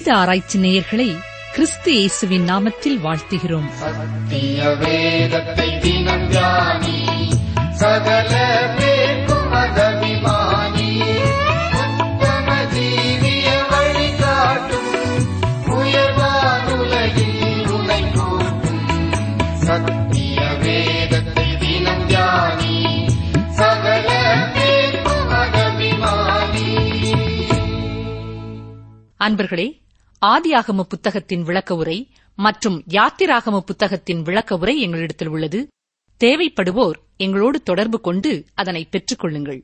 வேத ஆராய்ச்சி நேயர்களை கிறிஸ்து இயேசுவின் நாமத்தில் வாழ்த்துகிறோம் சத்திய வேதத்தை தினம் தியானி சகல பேர்க்கும் அதபிமானி உத்தம ஜீவிய வழிகாட்டும் உயர்வானுலகில் உனை கூட்டும் சத்திய வேதத்தை தினம் தியானி சகல பேர்க்கும் அதபிமானி அன்பர்களே ஆதியாகம புத்தகத்தின் விளக்க உரை மற்றும் யாத்திராகம புத்தகத்தின் விளக்க உரை எங்களிடத்தில் உள்ளது தேவைப்படுவோர் எங்களோடு தொடர்பு கொண்டு அதனை பெற்றுக் கொள்ளுங்கள்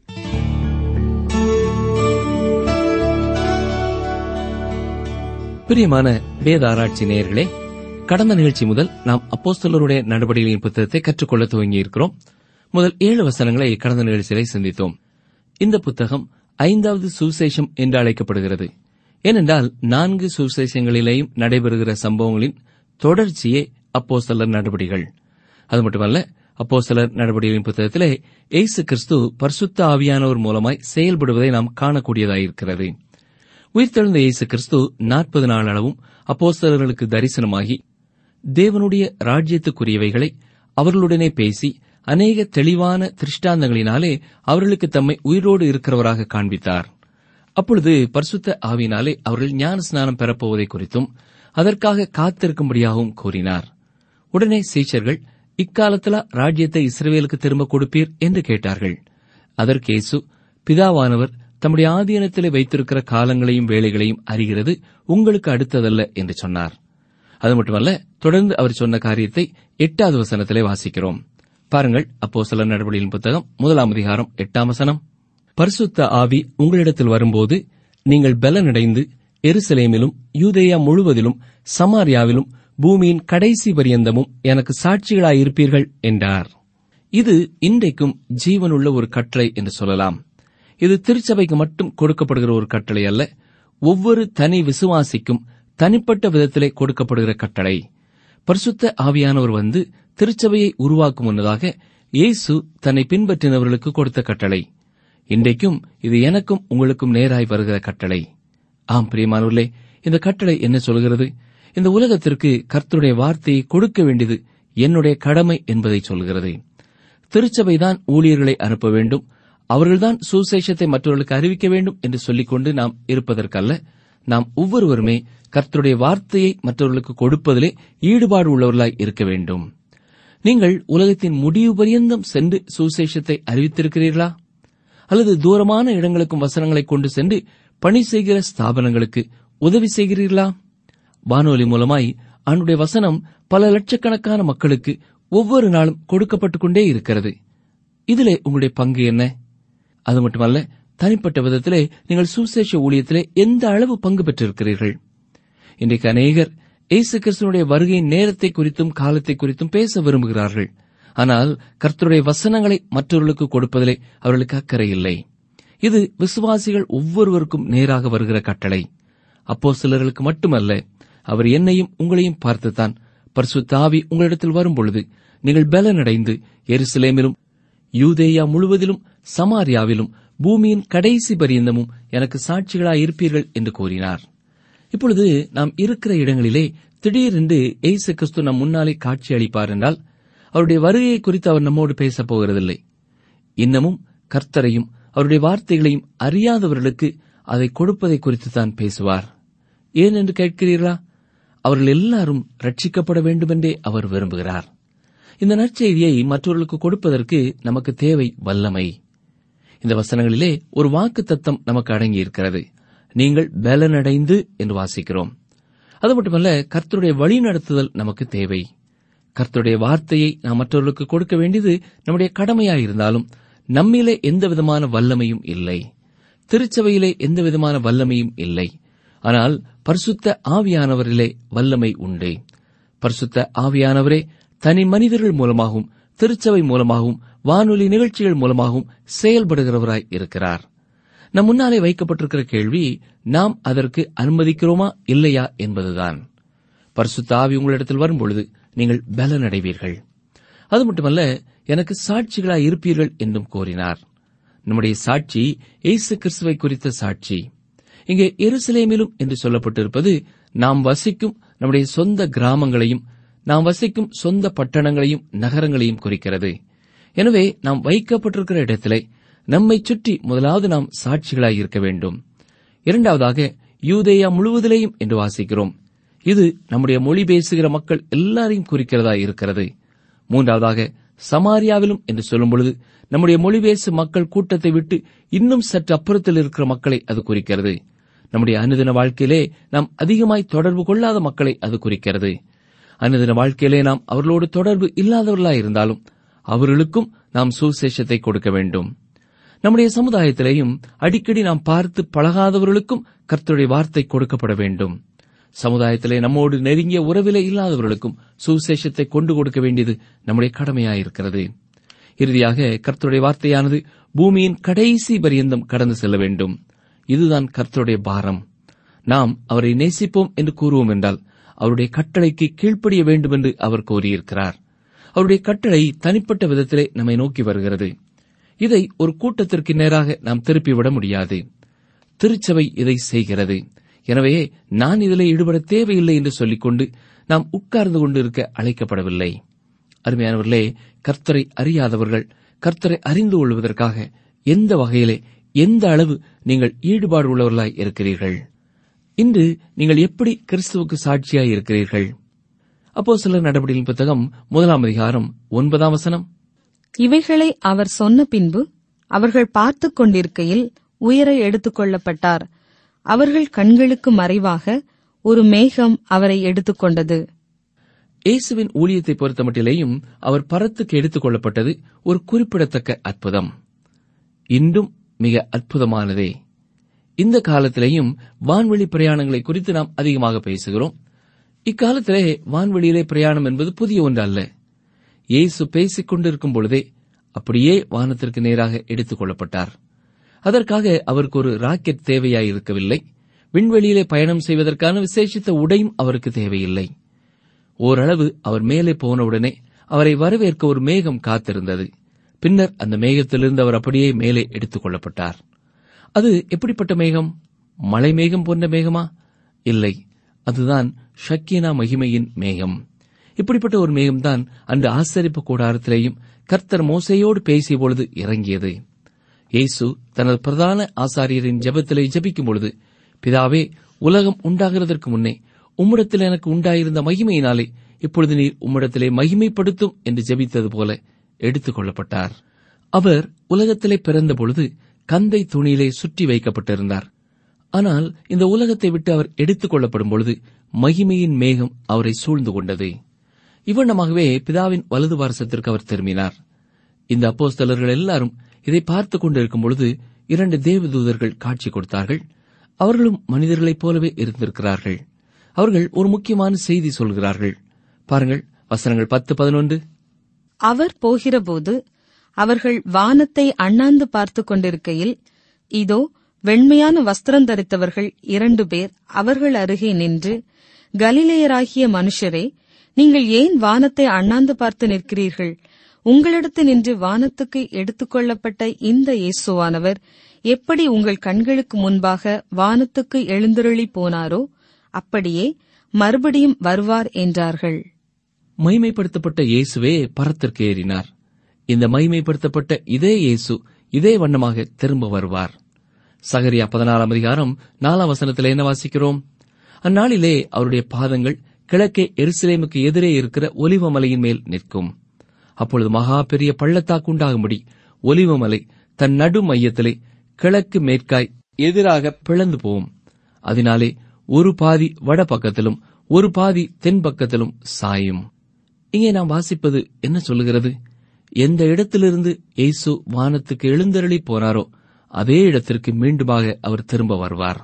பிரியமான வேத ஆராய்ச்சி நேயர்களே கடந்த நிகழ்ச்சி முதல் நாம் அப்போஸ்தலருடைய நடவடிக்கைகளின் புத்தகத்தை கற்றுக்கொள்ள துவங்கி இருக்கிறோம் முதல் ஏழு வசனங்களை கடந்த நிகழ்ச்சியிலே சிந்தித்தோம் இந்த புத்தகம் ஐந்தாவது சுவிசேஷம் என்று அழைக்கப்படுகிறது ஏனென்றால் நான்கு சுவிசேஷங்களிலேயும் நடைபெறுகிற சம்பவங்களின் தொடர்ச்சியே அப்போஸ்தலர் நடவடிக்கைகள் அது மட்டுமல்ல அப்போஸ்தலர் நடவடிக்கைகளின் புத்தகத்திலே இயேசு கிறிஸ்து பரிசுத்த ஆவியானவர் மூலமாய் செயல்படுவதை நாம் காணக்கூடியதாயிருக்கிறது உயிர்த்தெழுந்த இயேசு கிறிஸ்து நாற்பது நாள் அளவும் அப்போஸ்தலர்களுக்கு தரிசனமாகி தேவனுடைய ராஜ்யத்துக்குரியவைகளை அவர்களுடனே பேசி அநேக தெளிவான திருஷ்டாந்தங்களினாலே அவர்களுக்கு தம்மை உயிரோடு இருக்கிறவராக காண்பித்தார் அப்பொழுது பரிசுத்த ஆவியினாலே அவர்கள் ஞான ஸ்நானம் பெறப்போவதை குறித்தும் அதற்காக காத்திருக்கும்படியாகவும் கூறினார் உடனே சீச்சர்கள் இக்காலத்திலா ராஜ்யத்தை இஸ்ரவேலுக்கு திரும்ப கொடுப்பீர் என்று கேட்டார்கள் அதற்கு இயேசு பிதாவானவர் தம்முடைய ஆதீனத்திலே வைத்திருக்கிற காலங்களையும் வேலைகளையும் அறிகிறது உங்களுக்கு அடுத்ததல்ல என்று சொன்னார் அது மட்டுமல்ல தொடர்ந்து அவர் சொன்ன காரியத்தை எட்டாவது வசனத்திலே வாசிக்கிறோம் பாருங்கள் அப்போ சில நடவடிக்கையின் புத்தகம் முதலாம் அதிகாரம் எட்டாம் வசனம் பரிசுத்த ஆவி உங்களிடத்தில் வரும்போது நீங்கள் பலனடைந்து எருசலேமிலும் யூதேயா முழுவதிலும் சமாரியாவிலும் பூமியின் கடைசி பரியந்தமும் எனக்கு சாட்சிகளாயிருப்பீர்கள் என்றார் இது இன்றைக்கும் ஜீவனுள்ள ஒரு கட்டளை என்று சொல்லலாம் இது திருச்சபைக்கு மட்டும் கொடுக்கப்படுகிற ஒரு கட்டளை அல்ல ஒவ்வொரு தனி விசுவாசிக்கும் தனிப்பட்ட விதத்திலே கொடுக்கப்படுகிற கட்டளை பரிசுத்த ஆவியானவர் வந்து திருச்சபையை உருவாக்கும் முன்னதாக இயேசு தன்னை பின்பற்றினவர்களுக்கு கொடுத்த கட்டளை இன்றைக்கும் இது எனக்கும் உங்களுக்கும் நேராய் வருகிற கட்டளை ஆம் பிரியமானவர்களே இந்த கட்டளை என்ன சொல்கிறது இந்த உலகத்திற்கு கர்த்தருடைய வார்த்தையை கொடுக்க வேண்டியது என்னுடைய கடமை என்பதை சொல்கிறது திருச்சபைதான் ஊழியர்களை அனுப்ப வேண்டும் அவர்கள்தான் சுசேஷத்தை மற்றவர்களுக்கு அறிவிக்க வேண்டும் என்று சொல்லிக்கொண்டு நாம் இருப்பதற்கல்ல நாம் ஒவ்வொருவருமே கர்த்தருடைய வார்த்தையை மற்றவர்களுக்கு கொடுப்பதிலே ஈடுபாடு உள்ளவர்களாய் இருக்க வேண்டும் நீங்கள் உலகத்தின் முடிவு பரியந்தம் சென்று சுசேஷத்தை அறிவித்திருக்கிறீர்களா அல்லது தூரமான இடங்களுக்கும் வசனங்களை கொண்டு சென்று பணி செய்கிற ஸ்தாபனங்களுக்கு உதவி செய்கிறீர்களா வானொலி மூலமாய் அவனுடைய வசனம் பல லட்சக்கணக்கான மக்களுக்கு ஒவ்வொரு நாளும் கொடுக்கப்பட்டுக் கொண்டே இருக்கிறது இதிலே உங்களுடைய பங்கு என்ன அது மட்டுமல்ல தனிப்பட்ட விதத்திலே நீங்கள் சுசேஷ ஊழியத்திலே எந்த அளவு பங்கு பெற்றிருக்கிறீர்கள் இன்றைக்கு அநேகர் இயேசு கிறிஸ்துவனுடைய வருகையின் நேரத்தை குறித்தும் காலத்தை குறித்தும் பேச விரும்புகிறார்கள் ஆனால் கர்த்தருடைய வசனங்களை மற்றவர்களுக்கு கொடுப்பதிலே அவர்களுக்கு அக்கறை இல்லை இது விசுவாசிகள் ஒவ்வொருவருக்கும் நேராக வருகிற கட்டளை அப்போ சிலர்களுக்கு மட்டுமல்ல அவர் என்னையும் உங்களையும் பார்த்துத்தான் பரிசுத்தாவி உங்களிடத்தில் வரும்பொழுது நீங்கள் பலனடைந்து எருசலேமிலும் யூதேயா முழுவதிலும் சமாரியாவிலும் பூமியின் கடைசி பரியந்தமும் எனக்கு சாட்சிகளாய் இருப்பீர்கள் என்று கூறினார் இப்பொழுது நாம் இருக்கிற இடங்களிலே திடீரென்று எய்சு கிறிஸ்து நம் முன்னாலே காட்சி அளிப்பார் என்றால் அவருடைய வருகையை குறித்து அவர் நம்மோடு பேசப் போகிறதில்லை இன்னமும் கர்த்தரையும் அவருடைய வார்த்தைகளையும் அறியாதவர்களுக்கு அதை கொடுப்பதை குறித்து தான் பேசுவார் ஏன் என்று கேட்கிறீர்களா அவர்கள் எல்லாரும் ரட்சிக்கப்பட வேண்டுமென்றே அவர் விரும்புகிறார் இந்த நற்செய்தியை மற்றவர்களுக்கு கொடுப்பதற்கு நமக்கு தேவை வல்லமை இந்த வசனங்களிலே ஒரு வாக்கு தத்தம் நமக்கு அடங்கியிருக்கிறது நீங்கள் பலனடைந்து என்று வாசிக்கிறோம் அது மட்டுமல்ல கர்த்தருடைய வழி நடத்துதல் நமக்கு தேவை கர்த்தருடைய வார்த்தையை நாம் மற்றவர்களுக்கு கொடுக்க வேண்டியது நம்முடைய கடமையாயிருந்தாலும் நம்மிலே எந்த விதமான வல்லமையும் இல்லை திருச்சபையிலே எந்த விதமான வல்லமையும் இல்லை ஆனால் பரிசுத்த ஆவியானவரிலே வல்லமை உண்டு பரிசுத்த ஆவியானவரே தனி மனிதர்கள் மூலமாகவும் திருச்சபை மூலமாகவும் வானொலி நிகழ்ச்சிகள் மூலமாகவும் செயல்படுகிறவராய் இருக்கிறார் நம் முன்னாலே வைக்கப்பட்டிருக்கிற கேள்வி நாம் அதற்கு அனுமதிக்கிறோமா இல்லையா என்பதுதான் பரிசுத்த ஆவி உங்களிடத்தில் வரும்பொழுது நீங்கள் பலனடைவீர்கள் அது மட்டுமல்ல எனக்கு சாட்சிகளாய் இருப்பீர்கள் என்றும் கூறினார் நம்முடைய சாட்சி இயேசு கிறிஸ்துவை குறித்த சாட்சி இங்கே எருசலேமிலும் என்று சொல்லப்பட்டிருப்பது நாம் வசிக்கும் நம்முடைய சொந்த கிராமங்களையும் நாம் வசிக்கும் சொந்த பட்டணங்களையும் நகரங்களையும் குறிக்கிறது எனவே நாம் வைக்கப்பட்டிருக்கிற இடத்திலே நம்மை சுற்றி முதலாவது நாம் சாட்சிகளாய் இருக்க வேண்டும் இரண்டாவதாக யூதேயா முழுவதிலேயும் என்று வாசிக்கிறோம் இது நம்முடைய மொழி பேசுகிற மக்கள் எல்லாரையும் குறிக்கிறதா இருக்கிறது மூன்றாவதாக சமாரியாவிலும் என்று சொல்லும் பொழுது நம்முடைய மொழி பேசு மக்கள் கூட்டத்தை விட்டு இன்னும் சற்று அப்புறத்தில் இருக்கிற மக்களை அது குறிக்கிறது நம்முடைய அனுதின வாழ்க்கையிலே நாம் அதிகமாய் தொடர்பு கொள்ளாத மக்களை அது குறிக்கிறது அனுதின வாழ்க்கையிலே நாம் அவர்களோடு தொடர்பு இல்லாதவர்களாய் இருந்தாலும் அவர்களுக்கும் நாம் சுசேஷத்தை கொடுக்க வேண்டும் நம்முடைய சமுதாயத்திலேயும் அடிக்கடி நாம் பார்த்து பழகாதவர்களுக்கும் கர்த்தருடைய வார்த்தை கொடுக்கப்பட வேண்டும் சமுதாயத்திலே நம்மோடு நெருங்கிய உறவிலே இல்லாதவர்களுக்கும் சுவிசேஷத்தை கொண்டு கொடுக்க வேண்டியது நம்முடைய கடமையாயிருக்கிறது இறுதியாக கர்த்தருடைய வார்த்தையானது பூமியின் கடைசி பரியந்தம் கடந்து செல்ல வேண்டும் இதுதான் கர்த்தருடைய பாரம் நாம் அவரை நேசிப்போம் என்று கூறுவோம் என்றால் அவருடைய கட்டளைக்கு கீழ்ப்படிய வேண்டும் என்று அவர் கூறியிருக்கிறார் அவருடைய கட்டளை தனிப்பட்ட விதத்திலே நம்மை நோக்கி வருகிறது இதை ஒரு கூட்டத்திற்கு நேராக நாம் திருப்பிவிட முடியாது திருச்சபை இதை செய்கிறது எனவே நான் இதில் ஈடுபட தேவையில்லை என்று சொல்லிக்கொண்டு நாம் உட்கார்ந்து கொண்டு இருக்க அழைக்கப்படவில்லை அருமையானவர்களே கர்த்தரை அறியாதவர்கள் கர்த்தரை அறிந்து கொள்வதற்காக எந்த வகையிலே எந்த அளவு நீங்கள் ஈடுபாடு உள்ளவர்களாய் இருக்கிறீர்கள் இன்று நீங்கள் எப்படி கிறிஸ்துவுக்கு சாட்சியாய் இருக்கிறீர்கள் அப்போ சில நடவடிக்கையின் புத்தகம் முதலாம் அதிகாரம் ஒன்பதாம் வசனம் இவைகளை அவர் சொன்ன பின்பு அவர்கள் பார்த்துக் கொண்டிருக்கையில் உயர எடுத்துக் கொள்ளப்பட்டார் அவர்கள் கண்களுக்கு மறைவாக ஒரு மேகம் அவரை எடுத்துக்கொண்டது இயேசுவின் ஊழியத்தை பொறுத்தமட்டிலேயும் அவர் பரத்துக்கு எடுத்துக் கொள்ளப்பட்டது ஒரு குறிப்பிடத்தக்க அற்புதம் இன்றும் மிக அற்புதமானதே இந்த காலத்திலேயும் வான்வெளி பிரயாணங்களை குறித்து நாம் அதிகமாக பேசுகிறோம் இக்காலத்திலே வான்வெளியிலே பிரயாணம் என்பது புதிய ஒன்று அல்ல இயேசு பேசிக் கொண்டிருக்கும் பொழுதே அப்படியே வானத்திற்கு நேராக எடுத்துக் கொள்ளப்பட்டார் அதற்காக அவருக்கு ஒரு ராக்கெட் தேவையாயிருக்கவில்லை விண்வெளியிலே பயணம் செய்வதற்கான விசேஷித்த உடையும் அவருக்கு தேவையில்லை ஓரளவு அவர் மேலே போனவுடனே அவரை வரவேற்க ஒரு மேகம் காத்திருந்தது பின்னர் அந்த மேகத்திலிருந்து அவர் அப்படியே மேலே எடுத்துக் கொள்ளப்பட்டார் அது எப்படிப்பட்ட மேகம் மலை மேகம் போன்ற மேகமா இல்லை அதுதான் ஷக்கீனா மகிமையின் மேகம் இப்படிப்பட்ட ஒரு மேகம்தான் அன்று ஆசரிப்பு கூடாரத்திலேயும் கர்த்தர் மோசையோடு பேசிய பொழுது இறங்கியது இயேசு தனது பிரதான ஆசாரியரின் ஜெபத்திலே ஜெபிக்கும் பொழுது பிதாவே உலகம் உண்டாகிறதற்கு முன்னே உம்மிடத்தில் எனக்கு உண்டாயிருந்த மகிமையினாலே இப்பொழுது நீர் உம்மிடத்திலே மகிமைப்படுத்தும் என்று ஜெபித்தது போல எடுத்துக் கொள்ளப்பட்டார் அவர் உலகத்திலே பிறந்த பொழுது கந்தை துணியிலே சுற்றி வைக்கப்பட்டிருந்தார் ஆனால் இந்த உலகத்தை விட்டு அவர் எடுத்துக் கொள்ளப்படும் பொழுது மகிமையின் மேகம் அவரை சூழ்ந்து கொண்டது இவ்வண்ணமாகவே பிதாவின் வலது வாரசத்திற்கு அவர் திரும்பினார் இந்த அப்போஸ்தலர்கள் எல்லாரும் இதை பார்த்துக் கொண்டிருக்கும் பொழுது இரண்டு தேவதூதர்கள் காட்சி கொடுத்தார்கள் அவர்களும் மனிதர்களைப் போலவே இருந்திருக்கிறார்கள் அவர்கள் ஒரு முக்கியமான செய்தி சொல்கிறார்கள் பாருங்கள் வசனங்கள் பத்து பதினொன்று அவர் போகிறபோது அவர்கள் வானத்தை அண்ணாந்து பார்த்துக் கொண்டிருக்கையில் இதோ வெண்மையான வஸ்திரம் தரித்தவர்கள் இரண்டு பேர் அவர்கள் அருகே நின்று கலிலேயராகிய மனுஷரே நீங்கள் ஏன் வானத்தை அண்ணாந்து பார்த்து நிற்கிறீர்கள் உங்களிடத்து நின்று வானத்துக்கு எடுத்துக்கொள்ளப்பட்ட இந்த இயேசுவானவர் எப்படி உங்கள் கண்களுக்கு முன்பாக வானத்துக்கு எழுந்தருளி போனாரோ அப்படியே மறுபடியும் வருவார் என்றார்கள் மைமைப்படுத்தப்பட்ட இயேசுவே பரத்திற்கு ஏறினார் இந்த மைமைப்படுத்தப்பட்ட இதே இயேசு இதே வண்ணமாக திரும்ப வருவார் சகரியா பதினாறாம் அதிகாரம் நாலாம் வசனத்தில் என்ன வாசிக்கிறோம் அந்நாளிலே அவருடைய பாதங்கள் கிழக்கே எருசலேமுக்கு எதிரே இருக்கிற ஒலிவ மலையின் மேல் நிற்கும் அப்பொழுது மகா பெரிய பள்ளத்தாக்கு உண்டாகும்படி ஒலிவமலை தன் நடு மையத்திலே கிழக்கு மேற்காய் எதிராக பிளந்து போகும் அதனாலே ஒரு பாதி வட பக்கத்திலும் ஒரு பாதி தென் பக்கத்திலும் சாயும் இங்கே நாம் வாசிப்பது என்ன சொல்லுகிறது எந்த இடத்திலிருந்து இயேசு வானத்துக்கு எழுந்தருளி போனாரோ அதே இடத்திற்கு மீண்டுமாக அவர் திரும்ப வருவார்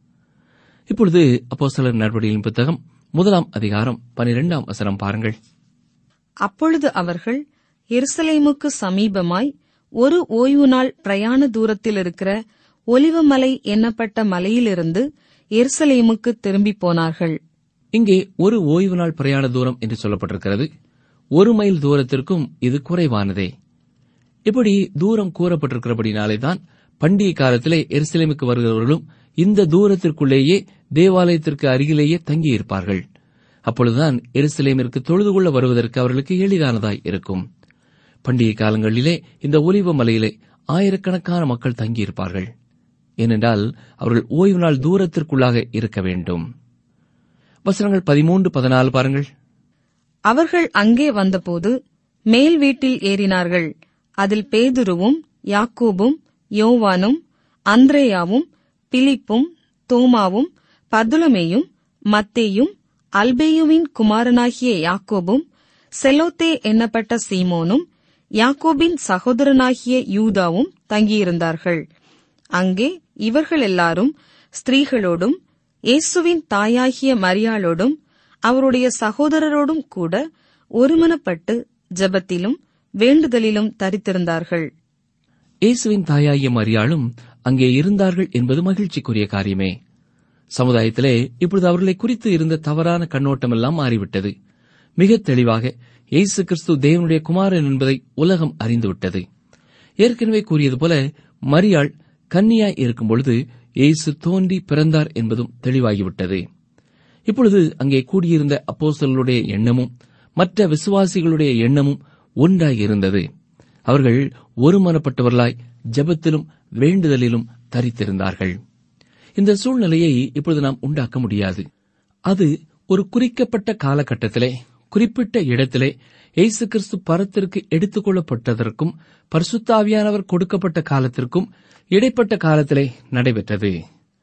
இப்பொழுது அப்போஸ்தலர் நடவடிக்கையின் புத்தகம் முதலாம் அதிகாரம் பனிரெண்டாம் வசனம் பாருங்கள் அப்பொழுது அவர்கள் எருசலேமுக்கு சமீபமாய் ஒரு ஓய்வு நாள் பிரயாண தூரத்தில் இருக்கிற ஒலிவமலை என்னப்பட்ட மலையிலிருந்து எருசலேமுக்கு திரும்பி போனார்கள் இங்கே ஒரு ஓய்வு நாள் பிரயாண தூரம் என்று சொல்லப்பட்டிருக்கிறது ஒரு மைல் தூரத்திற்கும் இது குறைவானதே இப்படி தூரம் கூறப்பட்டிருக்கிறபடினாலே தான் பண்டிகை காலத்திலே எருசலேமுக்கு வருகிறவர்களும் இந்த தூரத்திற்குள்ளேயே தேவாலயத்திற்கு அருகிலேயே தங்கியிருப்பார்கள் அப்பொழுதுதான் எருசலேமிற்கு தொழுது கொள்ள வருவதற்கு அவர்களுக்கு எளிதானதாய் இருக்கும் பண்டிகை காலங்களிலே இந்த ஒலிவ மலையிலே ஆயிரக்கணக்கான மக்கள் தங்கியிருப்பார்கள் ஏனென்றால் அவர்கள் ஓய்வு நாள் தூரத்திற்குள்ளாக இருக்க வேண்டும் வசனங்கள் பதிமூன்று பதினாலு பாருங்கள் அவர்கள் அங்கே வந்தபோது மேல் வீட்டில் ஏறினார்கள் அதில் பேதுருவும் யாக்கோபும் யோவானும் அந்திரேயாவும் பிலிப்பும் தோமாவும் பதுலமேயும் மத்தேயும் அல்பேயுவின் குமாரனாகிய யாக்கோபும் செலோத்தே எண்ணப்பட்ட சீமோனும் யாக்கோபின் சகோதரனாகிய யூதாவும் தங்கியிருந்தார்கள் அங்கே இவர்கள் எல்லாரும் ஸ்திரீகளோடும் இயேசுவின் தாயாகிய மரியாளோடும் அவருடைய சகோதரரோடும் கூட ஒருமனப்பட்டு ஜெபத்திலும் வேண்டுதலிலும் தரித்திருந்தார்கள் இயேசுவின் தாயாகிய மரியாளும் அங்கே இருந்தார்கள் என்பது மகிழ்ச்சிக்குரிய காரியமே சமுதாயத்திலே இப்பொழுது அவர்களை குறித்து இருந்த தவறான கண்ணோட்டமெல்லாம் மாறிவிட்டது மிக தெளிவாக இயேசு கிறிஸ்து தேவனுடைய குமாரன் என்பதை உலகம் அறிந்துவிட்டது ஏற்கனவே கூறியது போல மரியாள் கன்னியாய் இருக்கும் பொழுது இயேசு தோன்றி பிறந்தார் என்பதும் தெளிவாகிவிட்டது இப்பொழுது அங்கே கூடியிருந்த அப்போஸ்தலர்களுடைய எண்ணமும் மற்ற விசுவாசிகளுடைய எண்ணமும் ஒன்றாய் இருந்தது அவர்கள் ஒருமனப்பட்டவர்களாய் ஜெபத்திலும் வேண்டுதலிலும் தரித்திருந்தார்கள் இந்த சூழ்நிலையை இப்பொழுது நாம் உண்டாக்க முடியாது அது ஒரு குறிக்கப்பட்ட காலகட்டத்திலே குறிப்பிட்ட இடத்திலே இயேசு கிறிஸ்து பரத்திற்கு எடுத்துக் கொள்ளப்பட்டதற்கும் பரிசுத்தாவியானவர் கொடுக்கப்பட்ட காலத்திற்கும் இடைப்பட்ட காலத்திலே நடைபெற்றது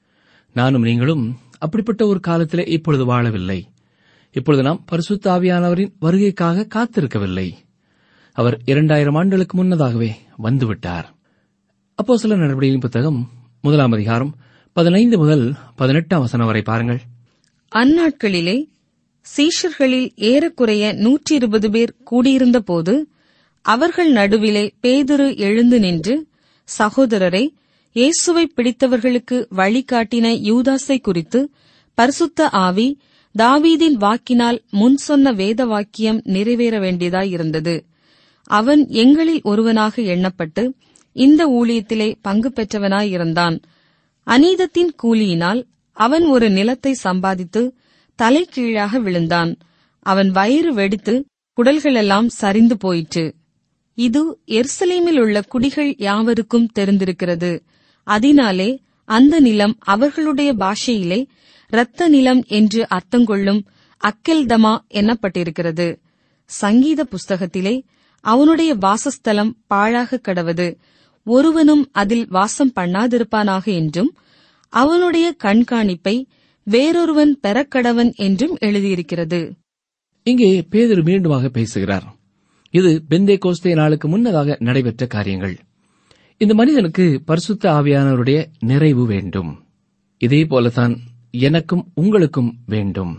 நானும் நீங்களும் அப்படிப்பட்ட ஒரு காலத்திலே இப்பொழுது வாழவில்லை இப்பொழுது நாம் பரிசுத்த ஆவியானவரின் வருகைக்காக காத்திருக்கவில்லை அவர் இரண்டாயிரம் ஆண்டுகளுக்கு முன்னதாகவே வந்துவிட்டார் அப்போ சில நடவடிக்கையின் புத்தகம் முதலாம் அதிகாரம் பதினைந்து முதல் பதினெட்டாம் வசனம் வரை பாருங்கள் அந்நாட்களிலே சீஷர்களில் ஏறக்குறைய நூற்றி இருபது பேர் கூடியிருந்தபோது அவர்கள் நடுவிலே பேதுரு எழுந்து நின்று சகோதரரை இயேசுவை பிடித்தவர்களுக்கு வழிகாட்டின யூதாஸை குறித்து பரிசுத்த ஆவி தாவீதின் வாக்கினால் முன் சொன்ன வேத வாக்கியம் நிறைவேற வேண்டியதாயிருந்தது அவன் எங்களில் ஒருவனாக எண்ணப்பட்டு இந்த ஊழியத்திலே பங்கு பெற்றவனாயிருந்தான் அநீதத்தின் கூலியினால் அவன் ஒரு நிலத்தை சம்பாதித்து தலைகீழாக விழுந்தான் அவன் வயிறு வெடித்து குடல்களெல்லாம் சரிந்து போயிற்று இது எருசலேமில் உள்ள குடிகள் யாவருக்கும் தெரிந்திருக்கிறது அதனாலே அந்த நிலம் அவர்களுடைய பாஷையிலே இரத்த நிலம் என்று அர்த்தங்கொள்ளும் அக்கெல்தமா எண்ணப்பட்டிருக்கிறது சங்கீத புஸ்தகத்திலே அவனுடைய வாசஸ்தலம் பாழாக கடவது ஒருவனும் அதில் வாசம் பண்ணாதிருப்பானாக என்றும் அவனுடைய கண்காணிப்பை வேறொருவன் பெறக்கடவன் என்றும் எழுதியிருக்கிறது இங்கே பேதுரு மீண்டுமாக பேசுகிறார் இது பெந்தே கோஸ்தே நாளுக்கு முன்னதாக நடைபெற்ற காரியங்கள் இந்த மனிதனுக்கு பரிசுத்த ஆவியானவருடைய நிறைவு வேண்டும் இதே போலதான் எனக்கும் உங்களுக்கும் வேண்டும்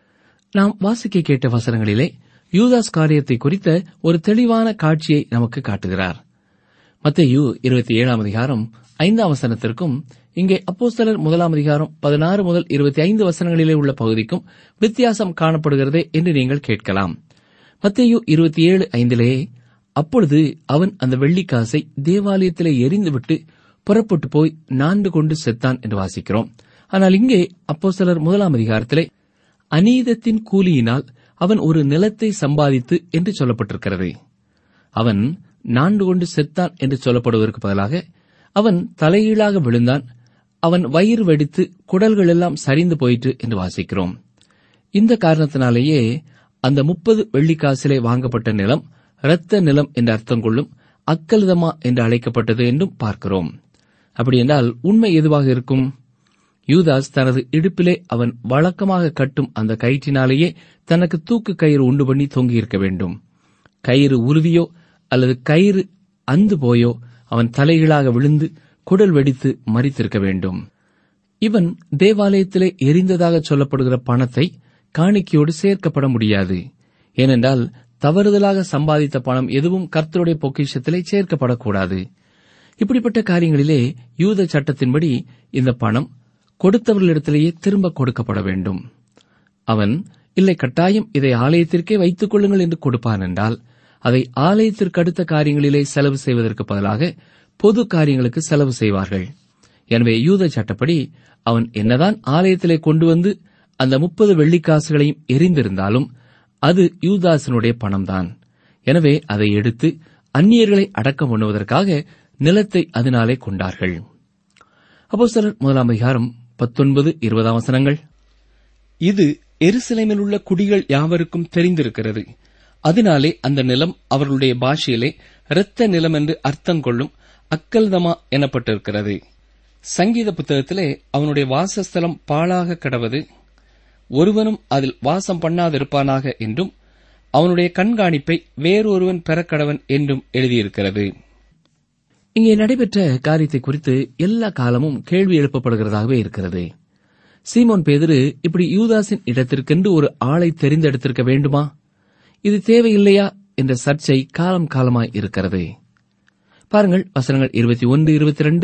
நாம் வாசிக்க கேட்ட வசனங்களிலே யூதாஸ் காரியத்தை குறித்த ஒரு தெளிவான காட்சியை நமக்கு காட்டுகிறார் மத்தேயு இருபத்தி ஏழாம் அதிகாரம் ஐந்தாம் வசனத்திற்கும் இங்கே அப்போஸ்தலர் முதலாம் அதிகாரம் பதினாறு முதல் இருபத்தி ஐந்து வசனங்களிலே உள்ள பகுதிக்கும் வித்தியாசம் காணப்படுகிறதே என்று நீங்கள் கேட்கலாம் மத்தேயு இருபத்தி ஏழு ஐந்திலே அப்பொழுது அவன் அந்த வெள்ளிக்காசை தேவாலயத்திலே எரிந்துவிட்டு புறப்பட்டு போய் நான்கு கொண்டு செத்தான் என்று வாசிக்கிறோம் ஆனால் இங்கே அப்போஸ்தலர் முதலாம் அதிகாரத்திலே அநீதத்தின் கூலியினால் அவன் ஒரு நிலத்தை சம்பாதித்து என்று சொல்லப்பட்டிருக்கிறது அவன் நான்கு கொண்டு செத்தான் என்று சொல்லப்படுவதற்கு பதிலாக அவன் தலைகீழாக விழுந்தான் அவன் வயிறு வெடித்து குடல்கள் எல்லாம் சரிந்து போயிற்று என்று வாசிக்கிறோம் இந்த காரணத்தினாலேயே அந்த முப்பது வெள்ளிக்காசிலே வாங்கப்பட்ட நிலம் இரத்த நிலம் என்று அர்த்தம் கொள்ளும் அக்கல்தமா என்று அழைக்கப்பட்டது என்றும் பார்க்கிறோம் அப்படியென்றால் உண்மை எதுவாக இருக்கும் யூதாஸ் தனது இடுப்பிலே அவன் வழக்கமாக கட்டும் அந்த கயிற்றினாலேயே தனக்கு தூக்கு கயிறு உண்டு பண்ணி தொங்கியிருக்க வேண்டும் கயிறு உருவியோ அல்லது கயிறு அந்து போயோ அவன் தலைகீழாக விழுந்து குடல் வெடித்து மறித்திருக்க வேண்டும் இவன் தேவாலயத்திலே எரிந்ததாக சொல்லப்படுகிற பணத்தை காணிக்கையோடு சேர்க்கப்பட முடியாது ஏனென்றால் தவறுதலாக சம்பாதித்த பணம் எதுவும் கர்த்தருடைய பொக்கிஷத்திலே சேர்க்கப்படக்கூடாது இப்படிப்பட்ட காரியங்களிலே யூத சட்டத்தின்படி இந்த பணம் கொடுத்தவர்களிடத்திலேயே திரும்ப கொடுக்கப்பட வேண்டும் அவன் இல்லை கட்டாயம் இதை ஆலயத்திற்கே வைத்துக் கொள்ளுங்கள் என்று கொடுப்பான் என்றால் அதை ஆலயத்திற்கு அடுத்த காரியங்களிலே செலவு செய்வதற்கு பதிலாக பொது காரியங்களுக்கு செலவு செய்வார்கள் எனவே யூத சட்டப்படி அவன் என்னதான் ஆலயத்திலே கொண்டு வந்து அந்த முப்பது வெள்ளிக்காசுகளையும் எரிந்திருந்தாலும் அது யூதாசனுடைய பணம்தான் எனவே அதை எடுத்து அந்நியர்களை அடக்கம் பண்ணுவதற்காக நிலத்தை அதனாலே கொண்டார்கள் அப்போஸ்தலர் முதலாம் அதிகாரம் பத்தொன்பது இருபதாம் வசனங்கள் இது எருசலேமில் உள்ள குடிகள் யாவருக்கும் தெரிந்திருக்கிறது அதனாலே அந்த நிலம் அவர்களுடைய பாஷையிலே இரத்த நிலம் என்று அர்த்தம் கொள்ளும் அக்கல்தமா எனப்பட்டிருக்கிறது சங்கீத புத்தகத்திலே அவனுடைய வாசஸ்தலம் பாழாக கடவது ஒருவனும் அதில் வாசம் பண்ணாதிருப்பானாக என்றும் அவனுடைய கண்காணிப்பை வேறொருவன் பெறக்கடவன் என்றும் எழுதியிருக்கிறது இங்கே நடைபெற்ற காரியத்தை குறித்து எல்லா காலமும் கேள்வி எழுப்பப்படுகிறதாகவே இருக்கிறது சீமோன் பேதுரு இப்படி யூதாஸின் இடத்திற்கென்று ஒரு ஆளை தெரிந்தெடுத்திருக்க வேண்டுமா இது தேவையில்லையா என்ற சர்ச்சை காலம் காலமாய் இருக்கிறது பாருங்கள் வசனங்கள் இருபத்தி ஒன்று இருபத்தி ரெண்டு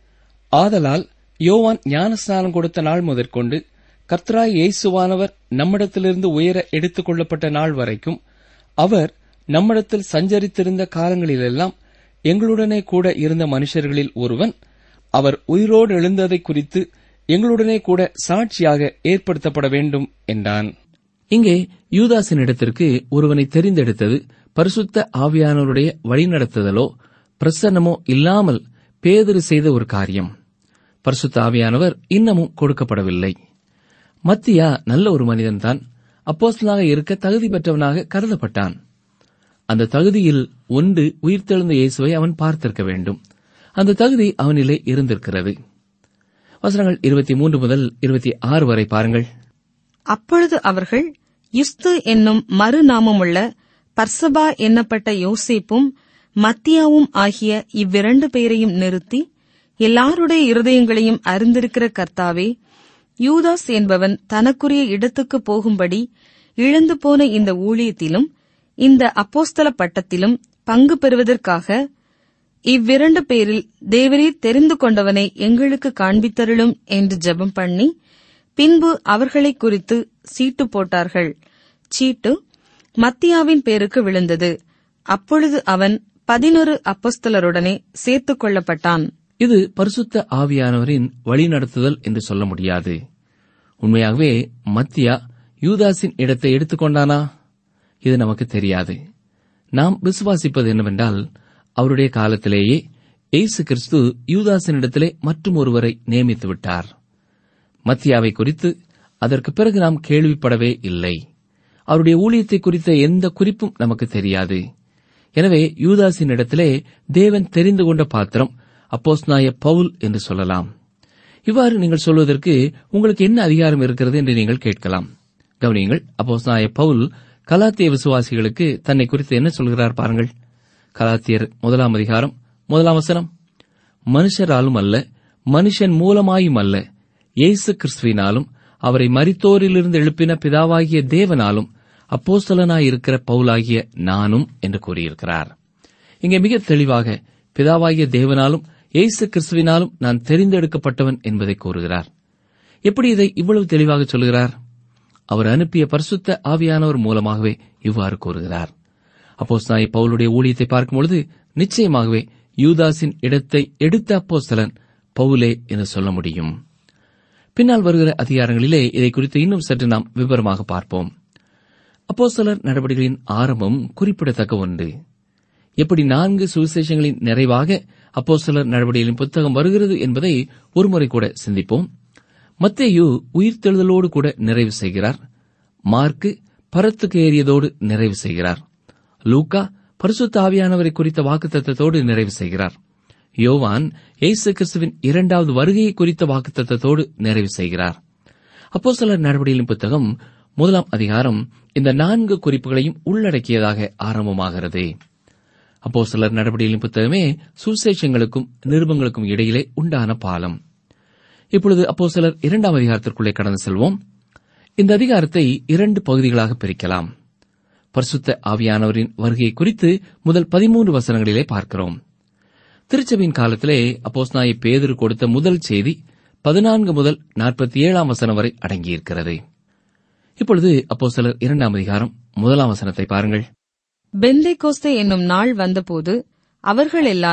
ஆதலால் யோவான் ஞானஸ்நானம் கொடுத்த நாள் முதற்கொண்டு கர்த்தராய் இயேசுவானவர் நம்மிடத்திலிருந்து உயர எடுத்துக் கொள்ளப்பட்ட நாள் வரைக்கும் அவர் நம்மிடத்தில் சஞ்சரித்திருந்த காலங்களிலெல்லாம் எங்களுடனே கூட இருந்த மனுஷர்களில் ஒருவன் அவர் உயிரோடு எழுந்ததை குறித்து எங்களுடனே கூட சாட்சியாக ஏற்படுத்தப்பட வேண்டும் என்றான் இங்கே யூதாசின் இடத்திற்கு ஒருவனை தெரிந்தெடுத்தது பரிசுத்த ஆவியானவருடைய வழிநடத்துதலோ பிரசன்னமோ இல்லாமல் பேதரு செய்த ஒரு காரியம் பரிசுத்த ஆவியானவர் இன்னமும் கொடுக்கப்படவில்லை மத்தியா நல்ல ஒரு மனிதன்தான் அப்போஸ்தலனாக இருக்க தகுதி பெற்றவனாக கருதப்பட்டான் அந்த தகுதியில் ஒன்று உயிர்த்தெழுந்த இயேசுவை அவன் பார்த்திருக்க வேண்டும் அந்த தகுதி அவனிலே இருந்திருக்கிறது வசனங்கள் இருபத்தி மூன்று முதல் இருபத்தி ஆறு வரை பாருங்கள் அப்பொழுது அவர்கள் யுஸ்து என்னும் மறுநாமமுள்ள பர்சபா என்னப்பட்ட யோசேப்பும் மத்தியாவும் ஆகிய இவ்விரண்டு பேரையும் நிறுத்தி எல்லாருடைய இருதயங்களையும் அறிந்திருக்கிற கர்த்தாவே யூதாஸ் என்பவன் தனக்குரிய இடத்துக்கு போகும்படி இழந்து போன இந்த ஊழியத்திலும் இந்த அப்போஸ்தல பட்டத்திலும் பங்கு பெறுவதற்காக இவ்விரண்டு பேரில் தேவரீர் தெரிந்து கொண்டவனை எங்களுக்கு காண்பித்தருளும் என்று ஜெபம் பண்ணி பின்பு அவர்களைக் குறித்து சீட்டு போட்டார்கள் சீட்டு மத்தியாவின் பேருக்கு விழுந்தது அப்பொழுது அவன் பதினொரு அப்போஸ்தலருடனே சேர்த்துக் கொள்ளப்பட்டான் இது பரிசுத்த ஆவியானவரின் வழிநடத்துதல் என்று சொல்ல முடியாது உண்மையாகவே மத்தியா யூதாஸின் இடத்தை எடுத்துக்கொண்டானா இது நமக்கு தெரியாது நாம் விசுவாசிப்பது என்னவென்றால் அவருடைய காலத்திலேயே இயேசு கிறிஸ்து யூதாஸின் இடத்திலே மற்றும் ஒருவரை நியமித்து விட்டார் மத்தியாவை குறித்து அதற்கு பிறகு நாம் கேள்விப்படவே இல்லை அவருடைய ஊழியத்தை குறித்த எந்த குறிப்பும் நமக்கு தெரியாது எனவே யூதாஸின் இடத்திலே தேவன் தெரிந்து கொண்ட பாத்திரம் அப்போஸ்நாய பவுல் என்று சொல்லலாம் இவ்வாறு நீங்கள் சொல்வதற்கு உங்களுக்கு என்ன அதிகாரம் இருக்கிறது என்று நீங்கள் கேட்கலாம் கவனியுங்கள் அப்போஸ்நாய பவுல் கலாத்திய விசுவாசிகளுக்கு தன்னை குறித்து என்ன சொல்கிறார் பாருங்கள் கலாத்தியர் முதலாம் அதிகாரம் முதலாம் வசனம் மனுஷராலும் அல்ல மனுஷன் மூலமாயும் அல்ல இயேசு கிறிஸ்துவினாலும் அவரை மரித்தோரிலிருந்து எழுப்பின பிதாவாகிய தேவனாலும் அப்போஸ்தலனாயிருக்கிற பவுலாகிய நானும் என்று கூறியிருக்கிறார் இங்கே மிக தெளிவாக பிதாவாகிய தேவனாலும் இயேசு கிறிஸ்துவினாலும் நான் தெரிந்தெடுக்கப்பட்டவன் என்பதை கூறுகிறார் எப்படி இதை இவ்வளவு தெளிவாக சொல்கிறார் அவர் அனுப்பிய பரிசுத்த ஆவியானவர் மூலமாகவே இவ்வாறு கூறுகிறார் அப்போஸ்தாய் பவுலுடைய ஊழியத்தை பார்க்கும்பொழுது நிச்சயமாகவே யூதாஸின் இடத்தை எடுத்த அப்போஸ்தலன் பவுலே என்று சொல்ல முடியும் பின்னால் வருகிற அதிகாரங்களிலே இதை குறித்து இன்னும் சற்று நாம் விவரமாக பார்ப்போம் அப்போஸ்தலர் நடவடிக்கைகளின் ஆரம்பம் குறிப்பிடத்தக்க ஒன்று எப்படி நான்கு சுவிசேஷங்களின் நிறைவாக அப்போஸ்தலர் நடவடிக்கைகளின் புத்தகம் வருகிறது என்பதை ஒருமுறை கூட சிந்திப்போம் மத்தேயு உயிர்த்தெழுதலோடு கூட நிறைவு செய்கிறார் மார்க்கு பரத்துக்கு ஏறியதோடு நிறைவு செய்கிறார் லூக்கா பரிசுத்த ஆவியானவரை குறித்த வாக்குத்தத்தத்தோடு நிறைவு செய்கிறார் யோவான் இயேசு கிறிஸ்துவின் இரண்டாவது வருகையை குறித்த வாக்குத்தத்தத்தோடு நிறைவு செய்கிறார் அப்போஸ்தலர் நடவடிக்கைகளின் புத்தகம் முதலாம் அதிகாரம் இந்த நான்கு குறிப்புகளையும் உள்ளடக்கியதாக ஆரம்பமாகிறது அப்போஸ்தலர் நடவடிக்கைகளின் புத்தகமே சுசேஷங்களுக்கும் நிருபங்களுக்கும் இடையிலே உண்டான பாலம் இப்பொழுது அப்போஸ்தலர் இரண்டாம் அதிகாரத்திற்குள்ளே கடந்து செல்வோம் இந்த அதிகாரத்தை இரண்டு பகுதிகளாக பிரிக்கலாம் பரிசுத்த ஆவியானவரின் வருகை குறித்து முதல் பதிமூன்று வசனங்களிலே பார்க்கிறோம் திருச்சபையின் காலத்திலே அப்போஸ்நாய பேதர் கொடுத்த முதல் செய்தி பதினான்கு முதல் நாற்பத்தி ஏழாம் வசனம் வரை அடங்கியிருக்கிறது இப்பொழுது அப்போஸ்தலர் இரண்டாம் அதிகாரம் முதலாம் வசனத்தை பாருங்கள் பெந்தை கோஸ்தே என்னும் நாள் வந்தபோது அவர்கள் எல்லாரும்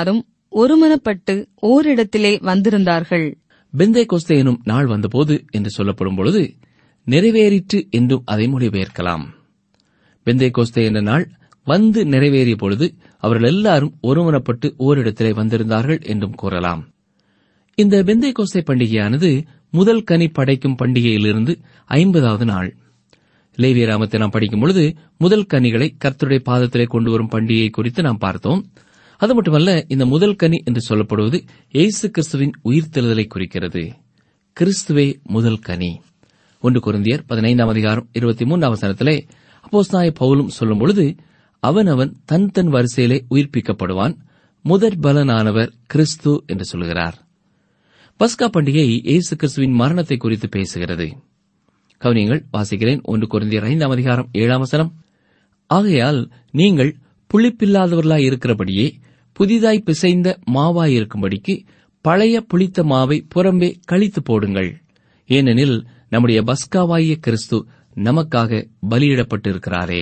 ஒருமனப்பட்டு ஓரிடத்திலே வந்திருந்தார்கள் பெந்தே கோஸ்தே எனும் நாள் வந்தபோது என்று சொல்லப்படும் பொழுது நிறைவேறிற்று என்றும் அதை மொழிபெயர்க்கலாம் பெந்தே கோஸ்தே என்ற நாள் வந்து நிறைவேறிய பொழுது அவர்கள் எல்லாரும் ஒருமனப்பட்டு ஓரிடத்திலே வந்திருந்தார்கள் என்றும் கூறலாம் இந்த பெந்தே கோஸ்தே பண்டிகையானது முதல் கனி படைக்கும் பண்டிகையிலிருந்து ஐம்பதாவது நாள் லேவிய ராமத்தை நாம் படிக்கும் பொழுது முதல் கனிகளை கர்த்தருடைய பாதத்திலே கொண்டு வரும் பண்டிகை குறித்து நாம் பார்த்தோம் அது மட்டுமல்ல இந்த முதல் கனி என்று சொல்லப்படுவது இயேசு கிறிஸ்துவின் உயிர்த்தெழுதலை குறிக்கிறது கிறிஸ்துவே முதல் கனி ஒன்று குருந்தியர் பதினைந்தாம் அதிகாரம் இருபத்தி மூன்றாம் வசனத்திலே அப்போஸ்தாய பவுலும் சொல்லும் பொழுது அவனவன் தன் தன் வரிசையிலே உயிர்ப்பிக்கப்படுவான் முதற் பலனானவர் கிறிஸ்து என்று சொல்கிறார் பஸ்கா பண்டிகை இயேசு கிறிஸ்துவின் மரணத்தை குறித்து பேசுகிறது கவனியங்கள் வாசிக்கிறேன் ஒன்று குருந்தியர் ஐந்தாம் அதிகாரம் ஏழாம் வசனம் ஆகையால் நீங்கள் புளிப்பில்லாதவர்களாய் இருக்கிறபடியே புதிதாய் பிசைந்த மாவாய் இருக்கும்படிக்கு பழைய புளித்த மாவை புறம்பே கழித்து போடுங்கள் ஏனெனில் நம்முடைய பஸ்காவாகிய கிறிஸ்து நமக்காக பலியிடப்பட்டிருக்கிறாரே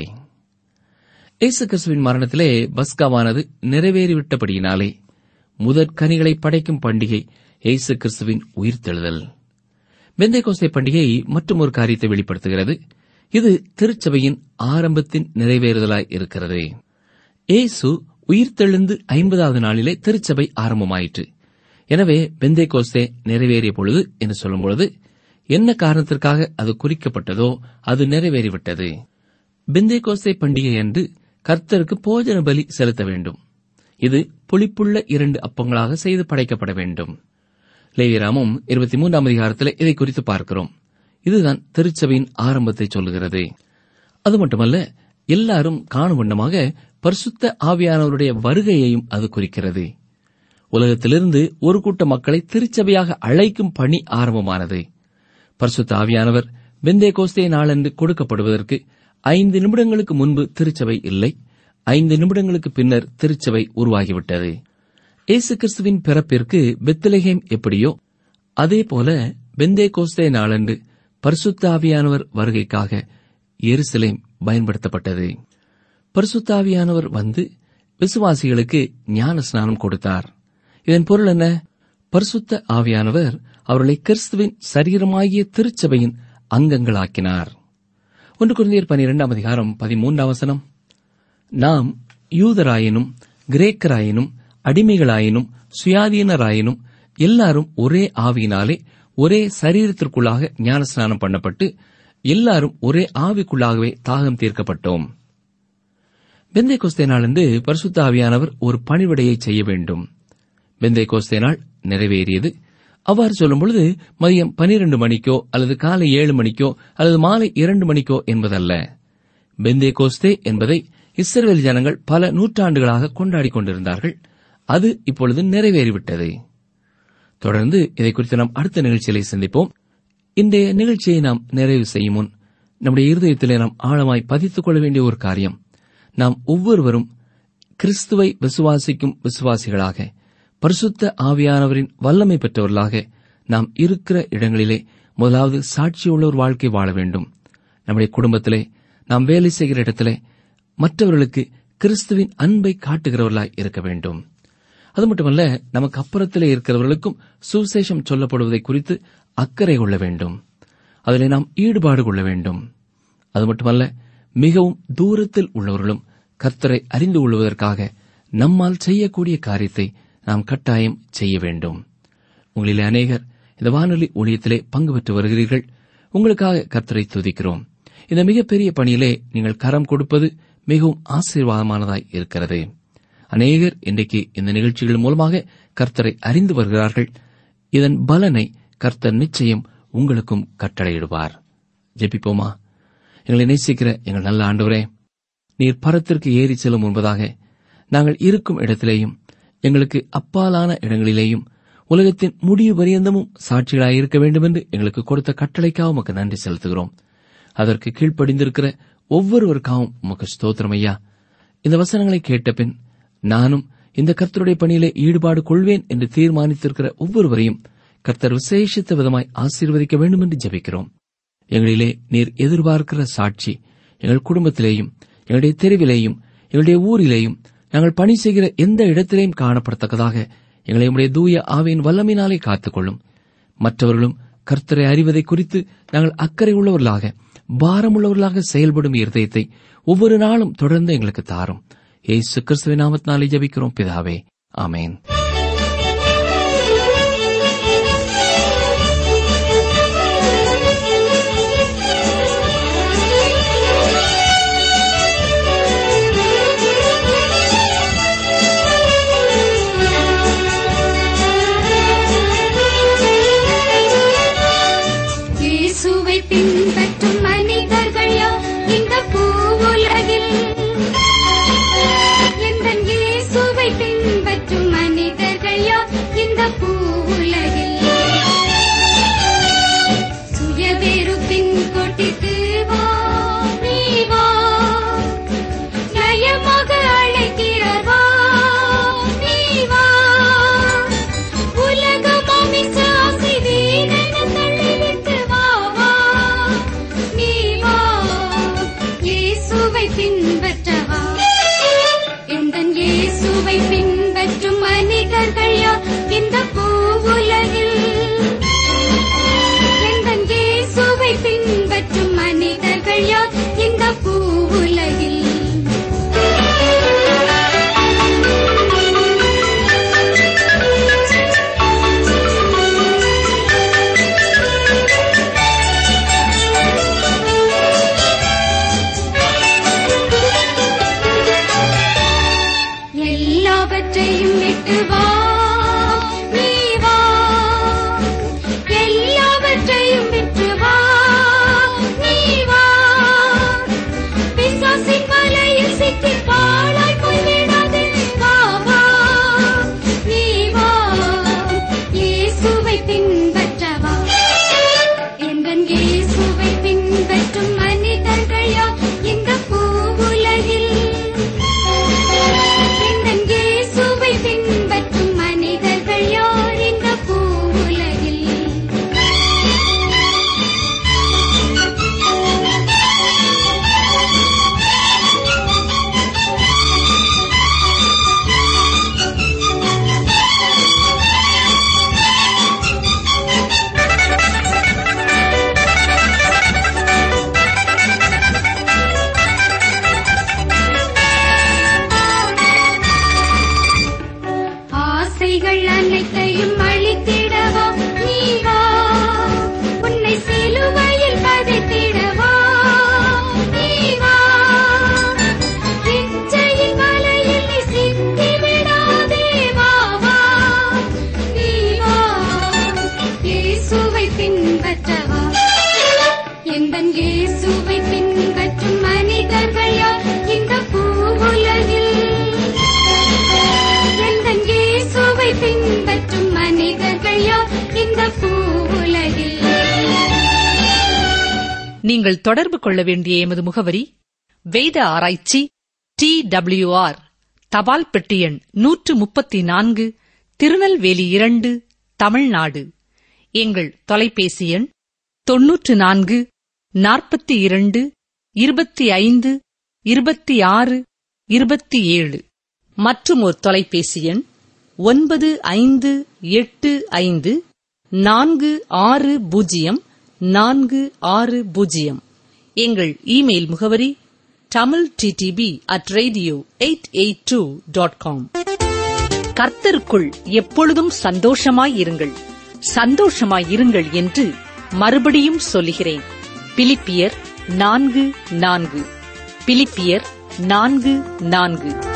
இயேசு கிறிஸ்துவின் மரணத்திலே பஸ்காவானது நிறைவேறிவிட்டபடியினாலே முதற் கனிகளை படைக்கும் பண்டிகை இயேசு கிறிஸ்துவின் உயிர்த்தெழுதல் பெந்தைகோஸ்தே பண்டிகை மற்றும் ஒரு காரியத்தை வெளிப்படுத்துகிறது இது திருச்சபையின் ஆரம்பத்தின் நிறைவேறுதலாய் இருக்கிறது இயேசு உயிர்த்தெழுந்து ஐம்பதாவது நாளிலே திருச்சபை ஆரம்பமாயிற்று எனவே பெந்தைகோஸ்தே நிறைவேறிய பொழுது என்று சொல்லும் பொழுது என்ன காரணத்திற்காக அது குறிக்கப்பட்டதோ அது நிறைவேறிவிட்டது பெந்தைகோஸ்தே பண்டிகை அன்று கர்த்தருக்கு போஜன பலி செலுத்த வேண்டும் இது புளிப்புள்ள இரண்டு அப்பங்களாக செய்து படைக்கப்பட வேண்டும் லேவியராமும் இருபத்தி மூன்றாம் அதிகாரத்தில் இதை குறித்து பார்க்கிறோம் இதுதான் திருச்சபையின் ஆரம்பத்தை சொல்லுகிறது அது மட்டுமல்ல எல்லாரும் காணும் வண்ணமாக பரிசுத்த ஆவியானவருடைய வருகையையும் அது குறிக்கிறது உலகத்திலிருந்து ஒரு கூட்ட மக்களை திருச்சபையாக அழைக்கும் பணி ஆரம்பமானது பரிசுத்த ஆவியானவர் பெந்தே கோஸ்தே நாளன்று கொடுக்கப்படுவதற்கு ஐந்து நிமிடங்களுக்கு முன்பு திருச்சபை இல்லை ஐந்து நிமிடங்களுக்கு பின்னர் திருச்சபை உருவாகிவிட்டது இயேசு கிறிஸ்துவின் பிறப்பிற்கு பெத்லஹேம் எப்படியோ அதே போல பெந்தே கோஸ்தே நாளன்று பரிசுத்த ஆவியானவர் வருகைக்காக எருசலேம் பயன்படுத்தப்பட்டது பரிசுத்த ஆவியானவர் வந்து விசுவாசிகளுக்கு ஞான ஸ்நானம் கொடுத்தார் இதன் பொருள் என்ன பரிசுத்த ஆவியானவர் அவர்களை கிறிஸ்துவின் சரீரமாகிய திருச்சபையின் அங்கங்களாக்கினார் ஒன்று குருந்தியர் பனிரெண்டாம் அதிகாரம் பதிமூன்றாம் வசனம் நாம் யூதராயினும் கிரேக்கராயினும் அடிமைகளாயினும் சுயாதீனராயினும் எல்லாரும் ஒரே ஆவியினாலே ஒரே சரீரத்திற்குள்ளாக ஞானஸ்நானம் பண்ணப்பட்டு எல்லாரும் ஒரே ஆவிக்குள்ளாகவே தாகம் தீர்க்கப்பட்டோம் பெந்தை கோஸ்தே நாளன்று பரிசுத்த ஆவியானவர் ஒரு பணிவிடையை செய்ய வேண்டும் பெந்தை கோஸ்தே நாள் நிறைவேறியது அவ்வாறு சொல்லும் பொழுது மதியம் பனிரெண்டு மணிக்கோ அல்லது காலை ஏழு மணிக்கோ அல்லது மாலை இரண்டு மணிக்கோ என்பதல்ல பெந்தே கோஸ்தே என்பதை இஸ்ரேல் ஜனங்கள் பல நூற்றாண்டுகளாக கொண்டாடிக் கொண்டிருந்தார்கள் அது இப்பொழுது நிறைவேறிவிட்டது தொடர்ந்து இதை குறித்து நாம் அடுத்த நிகழ்ச்சிகளை சந்திப்போம் இன்றைய நிகழ்ச்சியை நாம் நிறைவு செய்யும் முன் நம்முடைய இருதயத்திலே நாம் ஆழமாய் பதித்துக் கொள்ள வேண்டிய ஒரு காரியம் நாம் ஒவ்வொருவரும் கிறிஸ்துவை விசுவாசிக்கும் விசுவாசிகளாக பரிசுத்த ஆவியானவரின் வல்லமை பெற்றவர்களாக நாம் இருக்கிற இடங்களிலே முதலாவது சாட்சியுள்ள ஒரு வாழ்க்கை வாழ வேண்டும் நம்முடைய குடும்பத்திலே நாம் வேலை செய்கிற இடத்திலே மற்றவர்களுக்கு கிறிஸ்துவின் அன்பை காட்டுகிறவர்களாய் இருக்க வேண்டும் அது மட்டுமல்ல நமக்கு அப்புறத்திலே இருக்கிறவர்களுக்கும் சுவிசேஷம் சொல்லப்படுவதை குறித்து அக்கறை கொள்ள வேண்டும் அதிலே நாம் ஈடுபாடு கொள்ள வேண்டும் அது மட்டுமல்ல மிகவும் தூரத்தில் உள்ளவர்களும் கர்த்தரை அறிந்து கொள்வதற்காக நம்மால் செய்யக்கூடிய காரியத்தை நாம் கட்டாயம் செய்ய வேண்டும் உங்களிலே அநேகர் இந்த வானொலி ஊழியத்திலே பங்கு பெற்று வருகிறீர்கள் உங்களுக்காக கர்த்தரை துதிக்கிறோம் இந்த மிகப்பெரிய பணியிலே நீங்கள் கரம் கொடுப்பது மிகவும் ஆசீர்வாதமானதாய் இருக்கிறது அநேகர் இன்றைக்கு இந்த நிகழ்ச்சிகள் மூலமாக கர்த்தரை அறிந்து வருகிறார்கள் இதன் பலனை கர்த்தர் நிச்சயம் உங்களுக்கும் கட்டளையிடுவார் ஜெபிப்போமா எங்களை நேசிக்கிற எங்கள் நல்ல ஆண்டவரே நீர் பரத்திற்கு ஏறி செல்லும் முன்பதாக நாங்கள் இருக்கும் இடத்திலேயும் எங்களுக்கு அப்பாலான இடங்களிலேயும் உலகத்தின் முடிவு பரியந்தமும் சாட்சிகளாய் இருக்க வேண்டும் என்று எங்களுக்கு கொடுத்த கட்டளைக்காக உமக்கு நன்றி செலுத்துகிறோம் அதற்கு கீழ்ப்படிந்திருக்கிற ஒவ்வொருவருக்காகவும் உமக்கு ஸ்தோத்திரம் ஐயா இந்த வசனங்களை கேட்ட பின் நானும் இந்த கர்த்தருடைய பணியிலே ஈடுபாடு கொள்வேன் என்று தீர்மானித்திருக்கிற ஒவ்வொருவரையும் கர்த்தர் விசேஷித்த விதமாய் ஆசீர்வதிக்க வேண்டும் என்று ஜெபிக்கிறோம் எங்களிலே நீர் எதிர்பார்க்கிற சாட்சி எங்கள் குடும்பத்திலேயும் எங்களுடைய தெருவிலேயும் எங்களுடைய ஊரிலேயும் நாங்கள் பணி செய்கிற எந்த இடத்திலேயும் காணப்படத்தக்கதாக எங்களை உடைய தூய ஆவியின் வல்லமினாலே காத்துக்கொள்ளும் மற்றவர்களும் கர்த்தரை அறிவதை குறித்து நாங்கள் அக்கறை உள்ளவர்களாக பாரமுள்ளவர்களாக செயல்படும் இருதயத்தை ஒவ்வொரு நாளும் தொடர்ந்து எங்களுக்கு தாரும் ஏசு கிறிஸ்துவின் நாமத்தினாலே ஜபிக்கிறோம் பிதாவே ஆமேன் இயேசுவை பின்பற்றும் மனிதர்கள் யார் இந்த பூவுலகில் எந்தன் இயேசுவை பின்பற்றும் மனிதர்கள் யார் இந்த பூவுலகில் சுயவெறுப்பின் கொட்டித்து வா நீ வா நயமாக அழைக்கிறார் வா நீ வா உலகம் அமைச்ச ஆசை வீணென தள்ளிவிட்டு வா வா நீ வா இயேசுவை பின்பற்றவா எந்தன் இயேசுவை பின்பற்றும் மனிதர்கள் யார் இந்த பூவுலகில் எந்தன் இயேசுவை பின்பற்றும் மனிதர்கள் யார் இந்த பூவுலகில் எல்லாவற்றையும் விட்டு வா நீ வா எல்லாவற்றையும் விட்டு வா நீ வா பிசாசின் வலையில் சிக்கி பாழாய் போய்விடாதே வா வா நீ வா இயேசுவை பின்பற்றவா எந்தன் இயேசுவை பின்பற்றும் மனிதர்கள் யார் இந்த பூவுலகில் எந்தன் இயேசுவை பின்பற்றும் மனிதர்கள் யார் இந்த பூவுலகில் ஆசைகள் அனைத்தையும் அழித்திடவா நீ வா உன்னை சிலுவையில் பதித்திடவா நீ வா இச்சையின் வலையில் நீ சிக்கி விடாதே வா வா நீ வா இயேசுவை பின்பற்றவா எந்தன் இயேசுவை பின்பற்றும் மனிதர்கள் யார் இந்த பூவுலகில் எந்தன் இயேசுவை பின்பற்றும் மனிதர்கள் யார் இந்த பூவுலகில் நீங்கள் தொடர்பு கொள்ள வேண்டிய எமது முகவரி வேத ஆராய்ச்சி டி ஆர் தபால் பெட்டி எண் நூற்று முப்பத்தி நான்கு திருநெல்வேலி இரண்டு தமிழ்நாடு எங்கள் தொலைபேசி எண் தொன்னூற்று நான்கு நாற்பத்தி இரண்டு இருபத்தி ஐந்து இருபத்தி ஆறு இருபத்தி ஏழு மற்றும் ஒரு தொலைபேசி எண் ஒன்பது ஐந்து எட்டு ஐந்து நான்கு ஆறு பூஜ்ஜியம் நான்கு ஆறு பூஜ்ஜியம் எங்கள் இமெயில் முகவரி Tamil DTP at radio eight eight two dot com கர்த்தருக்குள் எப்பொழுதும் சந்தோஷமாயிருங்கள் சந்தோஷமாயிருங்கள் என்று மறுபடியும் சொல்லுகிறேன் பிலிப்பியர் நான்கு நான்கு பிலிப்பியர் நான்கு நான்கு